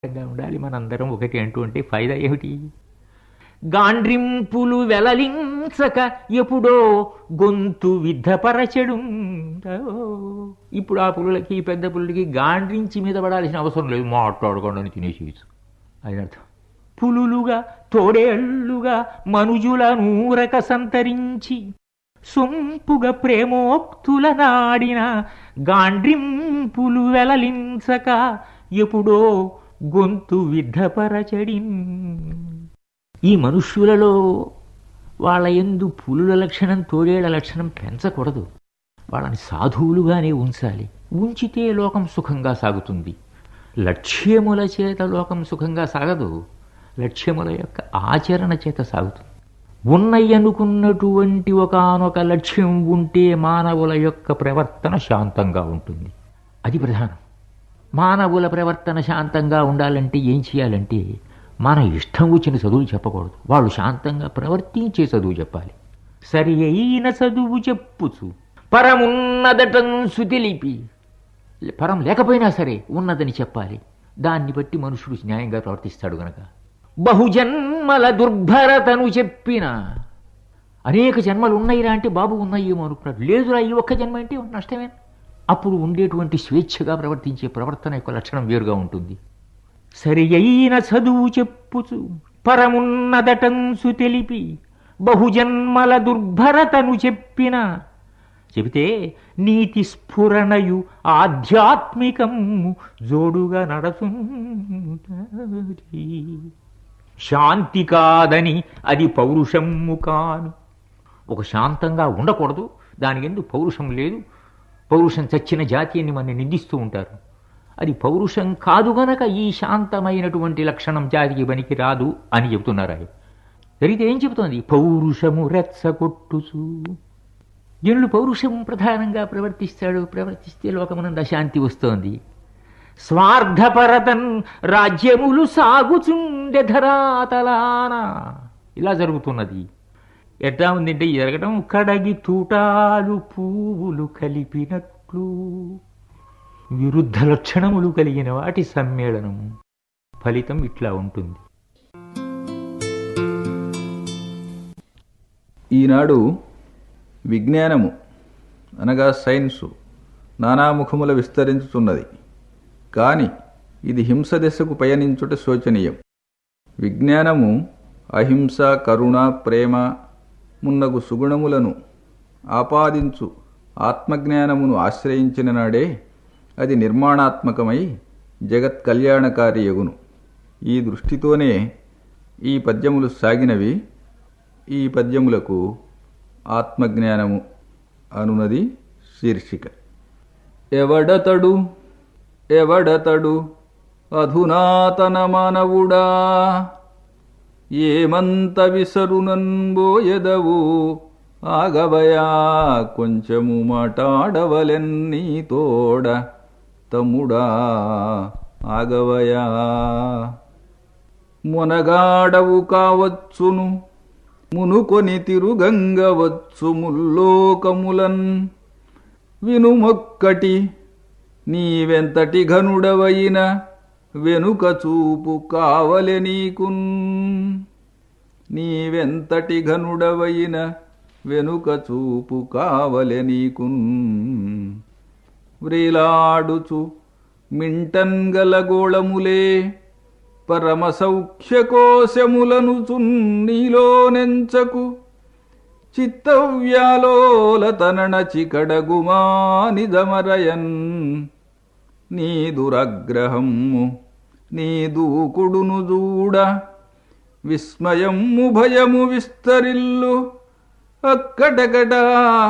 గా ఉండాలి మనందరం ఒకటి అంటూ అంటే ఫైదా ఏమిటి గాండ్రింపులు వెలలించక ఎప్పుడో గొంతు విద్ధపరచడు ఇప్పుడు ఆ పులులకి ఈ పెద్ద పులులకి గాండ్రించి మీద పడాల్సిన అవసరం లేదు మాట్లాడకుండా తినేసేయచ్చు అది అర్థం పులులుగా తోడేళ్లుగా మనుజుల నూరక సంతరించి సొంపుగా ప్రేమోక్తుల నాడిన గాండ్రింపులు వెలలించక ఎప్పుడో గొంతు విద్ధపరచడిన్ ఈ మనుష్యులలో వాళ్ళ ఎందు పులుల లక్షణం తోడేళ్ల లక్షణం పెంచకూడదు వాళ్ళని సాధువులుగానే ఉంచాలి ఉంచితే లోకం సుఖంగా సాగుతుంది లక్ష్యముల చేత లోకం సుఖంగా సాగదు లక్ష్యముల యొక్క ఆచరణ చేత సాగుతుంది ఉన్నయ్యనుకున్నటువంటి ఒకనొక లక్ష్యం ఉంటే మానవుల యొక్క ప్రవర్తన శాంతంగా ఉంటుంది అది ప్రధానం మానవుల ప్రవర్తన శాంతంగా ఉండాలంటే ఏం చేయాలంటే మన ఇష్టం వచ్చిన చదువులు చెప్పకూడదు వాళ్ళు శాంతంగా ప్రవర్తించే చదువు చెప్పాలి సరి అయిన చదువు చెప్పుచు పరమున్నదటంసు తెలిపి పరం లేకపోయినా సరే ఉన్నదని చెప్పాలి దాన్ని బట్టి మనుషుడు న్యాయంగా ప్రవర్తిస్తాడు గనక బహుజన్మల దుర్భరతను చెప్పిన అనేక జన్మలు ఉన్నాయిరా అంటే బాబు ఉన్నాయేమో అనుకున్నాడు లేదురా ఈ ఒక్క జన్మ అంటే నష్టమే అప్పుడు ఉండేటువంటి స్వేచ్ఛగా ప్రవర్తించే ప్రవర్తన యొక్క లక్షణం వేరుగా ఉంటుంది సరి అయిన చదువు చెప్పుచు పరమున్నదటంసు తెలిపి బహుజన్మల దుర్భరతను చెప్పిన చెబితే నీతి స్ఫురణయు ఆధ్యాత్మికము జోడుగా నడసు శాంతి కాదని అది పౌరుషము కాను ఒక శాంతంగా ఉండకూడదు దాని ఎందు పౌరుషం లేదు పౌరుషం చచ్చిన జాతి అని మన నిందిస్తూ ఉంటారు అది పౌరుషం కాదు గనక ఈ శాంతమైనటువంటి లక్షణం జాతికి పనికి రాదు అని చెబుతున్నారు ఆయన జరిగితే ఏం చెబుతోంది పౌరుషము రెచ్చగొట్టుచు జనులు పౌరుషం ప్రధానంగా ప్రవర్తిస్తాడు ప్రవర్తిస్తే లోకమునంద శాంతి వస్తోంది స్వార్థపరతన్ రాజ్యములు సాగుచుండె ధరాతలాన ఇలా జరుగుతున్నది ఎట్లా ఉందంటే జరగడం కడగి తూటాలు పువ్వులు కలిపినట్లు విరుద్ధ లక్షణములు కలిగిన వాటి సమ్మేళనం ఫలితం ఇట్లా ఉంటుంది ఈనాడు విజ్ఞానము అనగా సైన్సు నానాముఖముల విస్తరించుతున్నది కాని ఇది హింస దిశకు పయనించుట శోచనీయం విజ్ఞానము అహింస కరుణ ప్రేమ మున్నగు సుగుణములను ఆపాదించు ఆత్మజ్ఞానమును ఆశ్రయించిన నాడే అది నిర్మాణాత్మకమై జగత్ కళ్యాణకారి యగును ఈ దృష్టితోనే ఈ పద్యములు సాగినవి ఈ పద్యములకు ఆత్మజ్ఞానము అనునది శీర్షిక ఎవడతడు ఎవడతడు అధునాతన మానవుడా ఏమంత విసరునన్బోయెదవు ఆగవయా కొంచెము మాటాడవలెన్నీ తోడ తమ్ముడా ఆగవయా మొనగాడవు కావచ్చును మునుకొని తిరుగంగవచ్చు ముల్లోకములన్ వినుమొక్కటి నీవెంతటి ఘనుడవైన వెనుక చూపు కావలె నీకున్ నీవెంతటి ఘనుడవైన వెనుక చూపు కావలె నీకున్ వ్రీలాడుచు మింటన్ గలగోళములే పరమ సౌఖ్యకోశములను చున్నీలో నెంచకు చిత్తవ్యాలోలతనణ చికడగుమానిదమరయన్ నీ దురగ్రహము నీ దూకుడును జూడ విస్మయము భయము విస్తరిల్లు అక్కడకడా